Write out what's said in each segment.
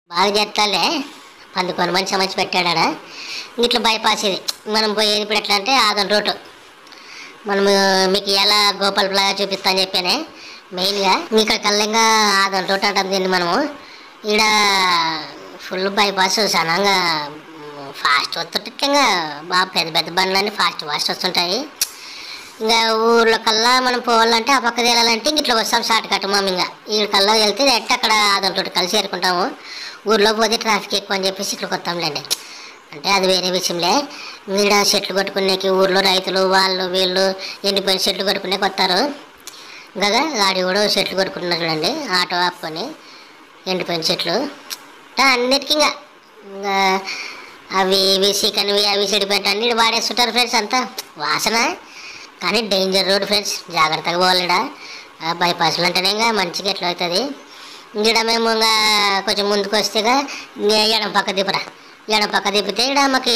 బాగా చేస్తాలే పందుకొని మంచి మంచి పెట్టాడా ఇట్లా బైపాస్ ఇది మనం పోయేది ఇప్పుడు ఎట్లా అంటే ఆదం రోడ్డు మనము మీకు ఎలా గోపాల్ ప్లాగా చూపిస్తా అని చెప్పానే మెయిన్గా ఇక్కడ కళ్ళంగా ఆదం రోడ్డు అంటాం దీన్ని మనము ఈడ ఫుల్ బైపాస్ సనంగా ఫాస్ట్ వస్తుంటే బాగా పెద్ద పెద్ద బండ్లన్నీ ఫాస్ట్ ఫాస్ట్ వస్తుంటాయి ఇంకా ఊర్లో కల్లా మనం పోవాలంటే ఆ పక్క తేలాలంటే ఇంక ఇట్లా వస్తాం షార్ట్ కట్ మామ ఇంకా ఈ కల్లా వెళ్తే ఎట్ట అక్కడ అదంతో కలిసి చేరుకుంటాము ఊర్లో పోతే ట్రాఫిక్ ఎక్కువ అని చెప్పేసి ఇక్కడికి వస్తాంలేండి అంటే అది వేరే విషయంలే ఈడ చెట్లు కొట్టుకునేకి ఊర్లో రైతులు వాళ్ళు వీళ్ళు ఎండిపోయిన చెట్లు కొట్టుకునేకి వస్తారు కదా గాడి కూడా చెట్లు కొట్టుకుంటున్నారు చూడండి ఆటో ఆపుకొని ఎండిపోయిన చెట్లు అంటే అన్నిటికీ ఇంకా ఇంకా అవి ఇవి చికెన్వి అవి చెడిపోయిన అన్ని వాడేస్తుంటారు ఫ్రెండ్స్ అంతా వాసన కానీ డేంజర్ రోడ్ ఫ్రెండ్స్ జాగ్రత్తగా పోవాలిడా బైపాస్లు అంటేనే ఇంకా మంచిగా ఎట్లా అవుతుంది ఇక్కడ మేము ఇంకా కొంచెం ముందుకు వస్తే ఎడం పక్క దిపరా ఎడం పక్క దిపితే ఇక్కడ మాకు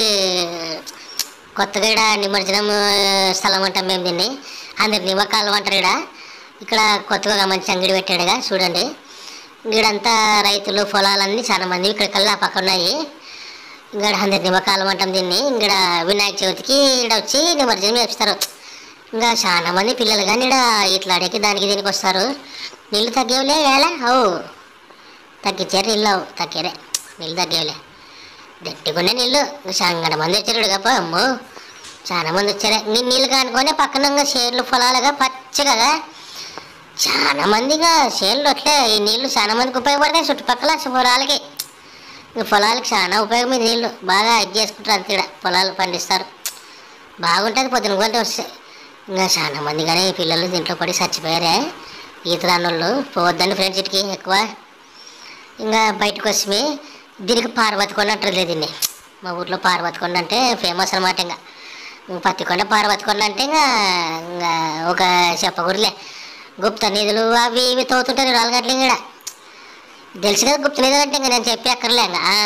కొత్తగా ఇక్కడ నిమజ్జనం స్థలం అంటాం మేము దీన్ని అందరు నిమ్మకాలు అంటారు ఇక్కడ ఇక్కడ కొత్తగా మంచి అంగడి పెట్టాడుగా చూడండి ఈడంతా రైతులు పొలాలన్నీ చాలా మంది ఇక్కడ కల్లా పక్క ఉన్నాయి ఇక్కడ అందరి నిమ్మకాలం అంటాం దీన్ని ఇక్కడ వినాయక చవితికి ఇక్కడ వచ్చి నిమజ్జనం చేస్తారు ఇంకా చాలా మంది పిల్లలు కానీ ఇక్కడ ఇట్లా అడిగి దానికి దీనికి వస్తారు నీళ్ళు తగ్గేవులే వేళ ఓ తగ్గించారు నీళ్ళు అవు తగ్గారే నీళ్ళు తగ్గేవులే గట్టిగానే నీళ్ళు సంగడ మంది వచ్చారు గప్ప అమ్మో చాలా మంది వచ్చారు నీ నీళ్ళు కానుకొని పక్కన ఇంకా చేర్లు పొలాలుగా పచ్చగా చాలా మందిగా చేనులు అట్లే ఈ నీళ్లు చాలా మందికి ఉపయోగపడతాయి చుట్టుపక్కల పొలాలకి ఈ పొలాలకి చాలా ఉపయోగం ఈ నీళ్ళు బాగా ఇది చేసుకుంటారు అంతే ఈడ. పొలాలు పండిస్తారు బాగుంటుంది పొద్దున కొంటే వస్తాయి ఇంకా చాలా మంది కానీ పిల్లలు దీంట్లో పడి చచ్చిపోయారే ఈత రానోళ్ళు పోవద్దండి ఫ్రెండ్స్ ఇటుకి ఎక్కువ ఇంకా బయటకు వచ్చి దీనికి పార్వతి కొండ అంటారు లేదు దీన్ని మా ఊర్లో పార్వతి కొండ అంటే ఫేమస్ అనమాట ఇంకా ఇంక పత్తికొండ పార్వతి కొండ అంటే ఇంకా ఇంకా ఒక చెప్పకూడలే గుప్త నిధులు అవి ఇవి తోతుంటారు రాళ్ళగట్లు ఇక్కడ తెలుసు కదా గుప్త నిధులు అంటే ఇంకా నేను చెప్పి అక్కర్లే ఇంకా ఆ.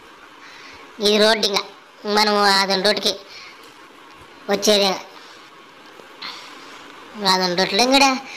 ఇది రోడ్డు ఇంకా మనం అదని రోడ్డుకి వచ్చేది ఇంకా అదని రోడ్లో ఇంకా